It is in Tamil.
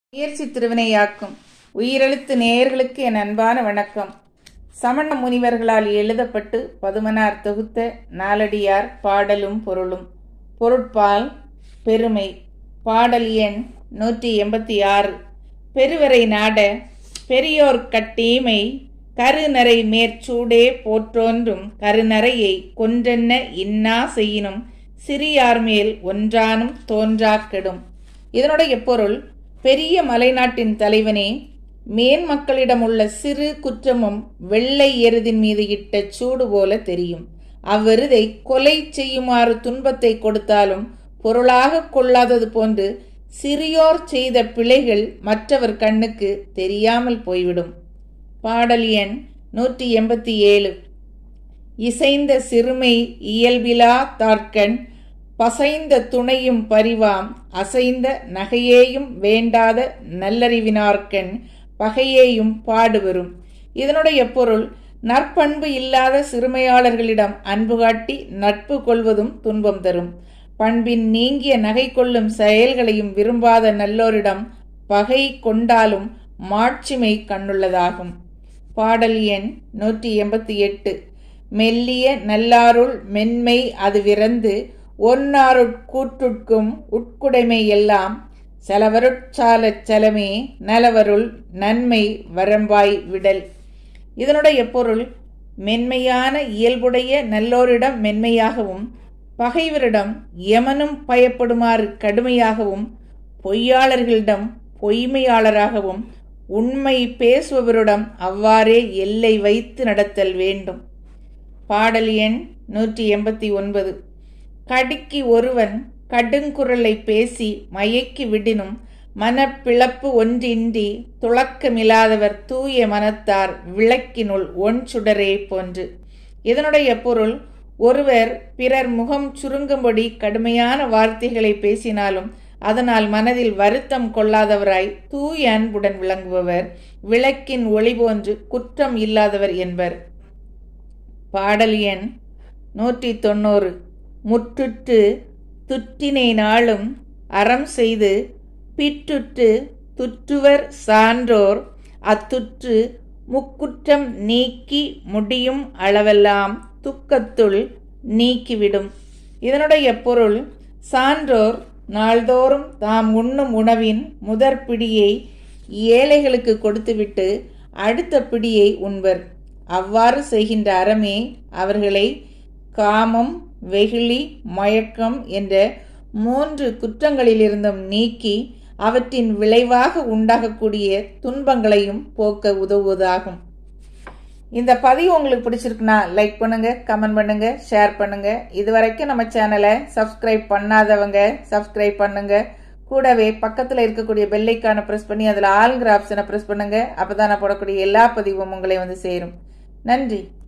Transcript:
முயற்சி திருவினையாக்கும் உயிரெழுத்து நேயர்களுக்கு என் அன்பான வணக்கம் சமண முனிவர்களால் எழுதப்பட்டு பதுமனார் தொகுத்த நாலடியார் பாடலும் பொருளும் பொருட்பால் பெருமை பாடல் எண் நூற்றி எண்பத்தி ஆறு பெருவரை நாட பெரியோர் கட்டீமை கருநரை மேற்சூடே போற்றோன்றும் கருநரையை கொன்றென்ன இன்னா செய்யினும் சிறியார் மேல் ஒன்றானும் தோன்றாக் கெடும் இதனுடைய பொருள் பெரிய மலைநாட்டின் தலைவனே மேன் மக்களிடம் உள்ள சிறு குற்றமும் வெள்ளை எருதின் மீது இட்ட சூடு போல தெரியும் அவ்வெருதை கொலை செய்யுமாறு துன்பத்தை கொடுத்தாலும் பொருளாக கொள்ளாதது போன்று சிறியோர் செய்த பிழைகள் மற்றவர் கண்ணுக்கு தெரியாமல் போய்விடும் பாடல் எண் நூற்றி எண்பத்தி ஏழு இசைந்த சிறுமை இயல்பிலா தார்க்கண் பசைந்த துணையும் பரிவாம் அசைந்த நகையேயும் வேண்டாத நல்லறிவினார்க்கண் பகையேயும் பாடுவரும் இதனுடைய பொருள் நற்பண்பு இல்லாத சிறுமையாளர்களிடம் அன்பு காட்டி நட்பு கொள்வதும் துன்பம் தரும் பண்பின் நீங்கிய நகை கொள்ளும் செயல்களையும் விரும்பாத நல்லோரிடம் பகை கொண்டாலும் மாட்சிமை கண்ணுள்ளதாகும் பாடல் எண் நூற்றி எண்பத்தி எட்டு மெல்லிய நல்லாருள் மென்மை அது விரந்து ஒன்னாருட்கூற்றுட்கும் உட்குடைமை எல்லாம் செலவருட்சாலச் செலமே நலவருள் நன்மை வரம்பாய் விடல் இதனுடைய பொருள் மென்மையான இயல்புடைய நல்லோரிடம் மென்மையாகவும் பகைவரிடம் யமனும் பயப்படுமாறு கடுமையாகவும் பொய்யாளர்களிடம் பொய்மையாளராகவும் உண்மை பேசுபவரிடம் அவ்வாறே எல்லை வைத்து நடத்தல் வேண்டும் பாடல் எண் நூற்றி எண்பத்தி ஒன்பது கடுக்கி ஒருவன் கடுங்குரலை பேசி மயக்கி விடினும் மனப்பிளப்பு ஒன்றின்றி துளக்கமில்லாதவர் தூய மனத்தார் விளக்கினுள் ஒன் சுடரே போன்று இதனுடைய பொருள் ஒருவர் பிறர் முகம் சுருங்கும்படி கடுமையான வார்த்தைகளை பேசினாலும் அதனால் மனதில் வருத்தம் கொள்ளாதவராய் தூய அன்புடன் விளங்குபவர் விளக்கின் ஒளி போன்று குற்றம் இல்லாதவர் என்பர் பாடல் எண் நூற்றி தொண்ணூறு முற்றுற்று துற்றினை நாளும் அறம் செய்து பிற்றுற்று துற்றுவர் சான்றோர் அத்துற்று முக்குற்றம் நீக்கி முடியும் அளவெல்லாம் துக்கத்துள் நீக்கிவிடும் இதனுடைய பொருள் சான்றோர் நாள்தோறும் தாம் உண்ணும் உணவின் முதற் பிடியை ஏழைகளுக்கு கொடுத்துவிட்டு அடுத்த பிடியை உண்பர் அவ்வாறு செய்கின்ற அறமே அவர்களை காமம் வெகுளி மயக்கம் என்ற மூன்று குற்றங்களிலிருந்தும் நீக்கி அவற்றின் விளைவாக உண்டாகக்கூடிய துன்பங்களையும் போக்க உதவுவதாகும் இந்த பதிவு உங்களுக்கு பிடிச்சிருக்குன்னா லைக் பண்ணுங்க கமெண்ட் பண்ணுங்க ஷேர் பண்ணுங்க இது வரைக்கும் நம்ம சேனலை சப்ஸ்கிரைப் பண்ணாதவங்க சப்ஸ்கிரைப் பண்ணுங்க கூடவே பக்கத்தில் இருக்கக்கூடிய பெல்லைக்கான ப்ரெஸ் பண்ணி அதில் ஆளுங்கிற ஆப்ஷனை ப்ரெஸ் பண்ணுங்க அப்பதான் நான் போடக்கூடிய எல்லா பதிவும் உங்களை வந்து சேரும் நன்றி